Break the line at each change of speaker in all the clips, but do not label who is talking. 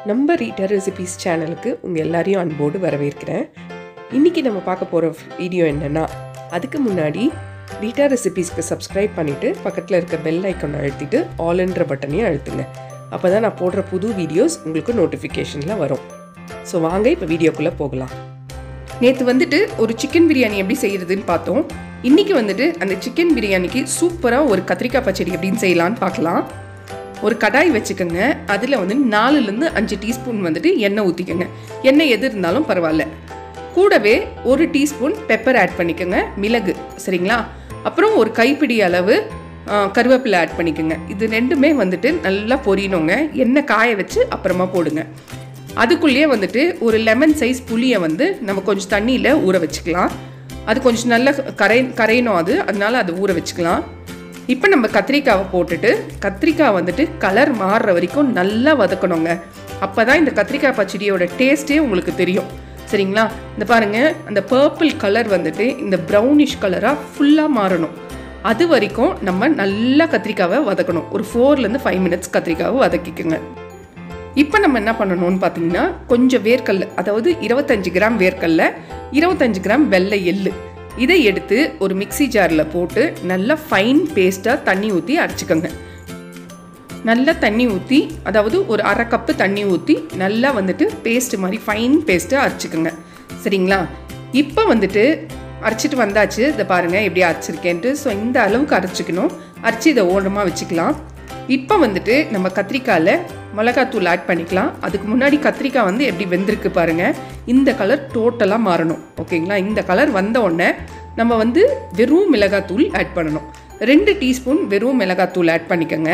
நம்ம Rita recipes சேனலுக்கு உங்கள் எல்லாரையும் அன்போடு வரவேற்கிறேன் இன்றைக்கி நம்ம பார்க்க போகிற வீடியோ என்னென்னா அதுக்கு முன்னாடி ரீட்டா ரெசிபீஸ்க்கு சப்ஸ்கிரைப் பண்ணிவிட்டு பக்கத்தில் இருக்க பெல் ஐக்கானை அழுத்திட்டு ஆல்ன்ற பட்டனையும் அழுத்துங்க அப்போ தான் நான் போடுற புது வீடியோஸ் உங்களுக்கு நோட்டிஃபிகேஷனில் வரும் ஸோ வாங்க இப்போ வீடியோக்குள்ளே போகலாம் நேற்று வந்துட்டு ஒரு சிக்கன் பிரியாணி எப்படி செய்கிறதுன்னு பார்த்தோம் இன்றைக்கி வந்துட்டு அந்த சிக்கன் பிரியாணிக்கு சூப்பராக ஒரு கத்திரிக்காய் பச்சடி எப்படின்னு செய்யலான்னு பார்க்கலாம் ஒரு கடாய் வச்சுக்கோங்க அதில் வந்து நாலுலேருந்து அஞ்சு டீஸ்பூன் வந்துட்டு எண்ணெய் ஊற்றிக்கோங்க எண்ணெய் எது இருந்தாலும் பரவாயில்ல கூடவே ஒரு டீஸ்பூன் பெப்பர் ஆட் பண்ணிக்கோங்க மிளகு சரிங்களா அப்புறம் ஒரு கைப்பிடி அளவு ஆ, கருவேப்பிலை ஆட் பண்ணிக்கோங்க இது ரெண்டுமே வந்துட்டு நல்லா பொரியணுங்க எண்ணெய் காய வச்சு அப்புறமா போடுங்க அதுக்குள்ளேயே வந்துட்டு ஒரு லெமன் சைஸ் புளியை வந்து நம்ம கொஞ்சம் தண்ணியில் ஊற வச்சுக்கலாம் அது கொஞ்சம் நல்லா கரை கரையணும் அது அதனால அதை ஊற வச்சுக்கலாம் இப்போ நம்ம கத்திரிக்காவை போட்டுட்டு கத்திரிக்காய் வந்துட்டு கலர் மாறுற வரைக்கும் நல்லா வதக்கணுங்க அப்போ தான் இந்த கத்திரிக்காய் பச்சடியோட டேஸ்ட்டே உங்களுக்கு தெரியும் சரிங்களா இந்த பாருங்க அந்த பர்பிள் கலர் வந்துட்டு இந்த ப்ரௌனிஷ் கலராக ஃபுல்லாக மாறணும் அது வரைக்கும் நம்ம நல்லா கத்திரிக்காவை வதக்கணும் ஒரு ஃபோர்லேருந்து ஃபைவ் மினிட்ஸ் கத்திரிக்காவை வதக்கிக்கோங்க இப்போ நம்ம என்ன பண்ணணும்னு பார்த்தீங்கன்னா கொஞ்சம் வேர்க்கல்ல அதாவது இருபத்தஞ்சு கிராம் வேர்க்கல்ல இருபத்தஞ்சு கிராம் வெள்ளை எள்ளு இதை எடுத்து ஒரு மிக்ஸி ஜாரில் போட்டு நல்லா ஃபைன் பேஸ்ட்டாக தண்ணி ஊற்றி அரைச்சிக்கோங்க நல்லா தண்ணி ஊற்றி அதாவது ஒரு அரை கப்பு தண்ணி ஊற்றி நல்லா வந்துட்டு பேஸ்ட் மாதிரி ஃபைன் பேஸ்ட்டாக அரைச்சிக்கோங்க சரிங்களா இப்போ வந்துட்டு அரைச்சிட்டு வந்தாச்சு இதை பாருங்கள் எப்படி அரைச்சிருக்கேன்ட்டு ஸோ இந்த அளவுக்கு அரைச்சிக்கணும் அரைச்சி இதை ஓரமாக வச்சுக்கலாம் இப்போ வந்துட்டு நம்ம கத்திரிக்காயில் மிளகாத்தூள் ஆட் பண்ணிக்கலாம் அதுக்கு முன்னாடி கத்திரிக்காய் வந்து எப்படி வெந்திருக்கு பாருங்கள் இந்த கலர் டோட்டலாக மாறணும் ஓகேங்களா இந்த கலர் வந்த உடனே நம்ம வந்து வெறும் மிளகாத்தூள் ஆட் பண்ணணும் ரெண்டு டீஸ்பூன் வெறும் மிளகாத்தூள் ஆட் பண்ணிக்கோங்க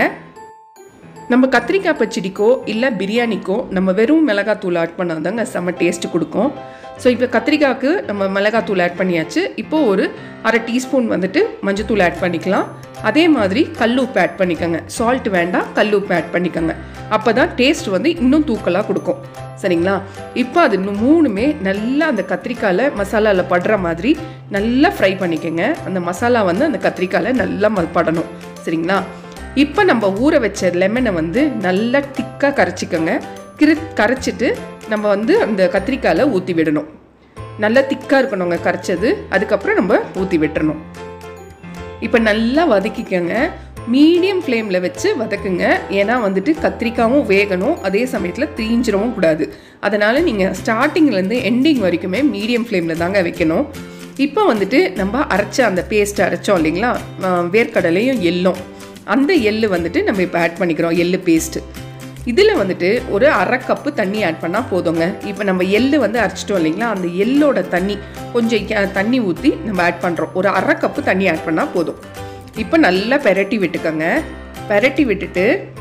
நம்ம கத்திரிக்காய் பச்சடிக்கோ இல்லை பிரியாணிக்கோ நம்ம வெறும் மிளகாத்தூள் ஆட் பண்ணாதாங்க செம்ம டேஸ்ட் கொடுக்கும் ஸோ இப்போ கத்திரிக்காய்க்கு நம்ம மிளகாத்தூள் ஆட் பண்ணியாச்சு இப்போ ஒரு அரை டீஸ்பூன் வந்துட்டு மஞ்சத்தூள் ஆட் பண்ணிக்கலாம் அதே மாதிரி கல் உப்பு ஆட் பண்ணிக்கோங்க சால்ட் வேண்டாம் கல் உப்பு ஆட் பண்ணிக்கோங்க அப்போ தான் டேஸ்ட் வந்து இன்னும் தூக்கலாக கொடுக்கும் சரிங்களா இப்போ அது இன்னும் மூணுமே நல்லா அந்த கத்திரிக்காயில் மசாலாவில் படுற மாதிரி நல்லா ஃப்ரை பண்ணிக்கோங்க அந்த மசாலா வந்து அந்த கத்திரிக்காயில் நல்லா ம- படணும் சரிங்களா இப்போ நம்ம ஊற வச்ச லெமனை வந்து நல்லா திக்காக கரைச்சிக்கோங்க கிரு கரைச்சிட்டு நம்ம வந்து அந்த கத்திரிக்காயில் ஊற்றி விடணும் நல்லா திக்காக இருக்கணுங்க கரைச்சது அதுக்கப்புறம் நம்ம ஊற்றி விட்டுறணும் இப்போ நல்லா வதக்கிக்கோங்க மீடியம் ஃப்ளேமில் வச்சு வதக்குங்க ஏன்னா வந்துட்டு கத்திரிக்காவும் வேகணும் அதே சமயத்தில் தீஞ்சிரவும் கூடாது அதனால் நீங்கள் ஸ்டார்டிங்லேருந்து எண்டிங் வரைக்குமே மீடியம் ஃப்ளேமில் தாங்க வைக்கணும் இப்போ வந்துட்டு நம்ம அரைச்ச அந்த பேஸ்ட் அரைச்சோம் இல்லைங்களா ஆஹ் வேர்க்கடலையும் எள்ளும் அந்த எள்ளு வந்துட்டு நம்ம இப்போ ஆட் பண்ணிக்கிறோம் எள்ளு பேஸ்ட்டு இதில் வந்துட்டு ஒரு அரை கப்பு தண்ணி ஆட் பண்ணால் போதுங்க இப்போ நம்ம எள்ளு வந்து அரைச்சிட்டோம் இல்லைங்களா அந்த எள்ளோட தண்ணி கொஞ்சம் கே- தண்ணி ஊற்றி நம்ம ஆட் பண்ணுறோம் ஒரு அரை கப்பு தண்ணி ஆட் பண்ணால் போதும் இப்போ நல்லா பெரட்டி விட்டுக்கோங்க பெரட்டி விட்டுட்டு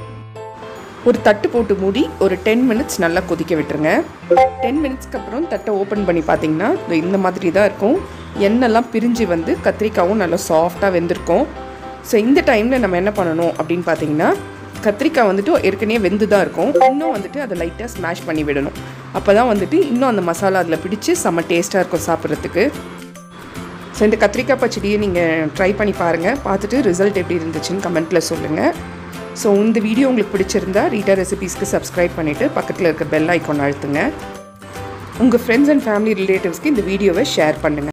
ஒரு தட்டு போட்டு மூடி ஒரு டென் மினிட்ஸ் நல்லா கொதிக்க விட்டுருங்க டென் மினிட்ஸ்க்கு அப்புறம் தட்டை ஓப்பன் பண்ணி பார்த்தீங்கன்னா இது இந்த மாதிரி தான் இருக்கும் எண்ணெய்லாம் பிரிஞ்சு வந்து கத்திரிக்காவும் நல்லா சாஃப்டாக வெந்திருக்கும் ஸோ இந்த டைமில் நம்ம என்ன பண்ணணும் அப்படின்னு பார்த்தீங்கன்னா கத்திரிக்காய் வந்துட்டு ஏற்கனவே வெந்து தான் இருக்கும் இன்னும் வந்துட்டு அதை லைட்டாக ஸ்மாஷ் பண்ணி விடணும் அப்போ தான் வந்துட்டு இன்னும் அந்த மசாலா அதில் பிடிச்சி செம்ம டேஸ்ட்டாக இருக்கும் சாப்பிட்றதுக்கு ஸோ இந்த கத்திரிக்காய் பச்சடியை நீங்கள் ட்ரை பண்ணி பாருங்கள் பார்த்துட்டு ரிசல்ட் எப்படி இருந்துச்சுன்னு கமெண்ட்டில் சொல்லுங்கள் ஸோ இந்த வீடியோ உங்களுக்கு பிடிச்சிருந்தா ரீட்டா ரெசிபீஸ்க்கு சப்ஸ்கிரைப் பண்ணிவிட்டு பக்கத்தில் இருக்க பெல் ஐக்கான் அழுத்துங்க உங்கள் ஃப்ரெண்ட்ஸ் அண்ட் ஃபேமிலி ரிலேட்டிவ்ஸ்க்கு இந்த வீடியோவை ஷேர் பண்ணுங்கள்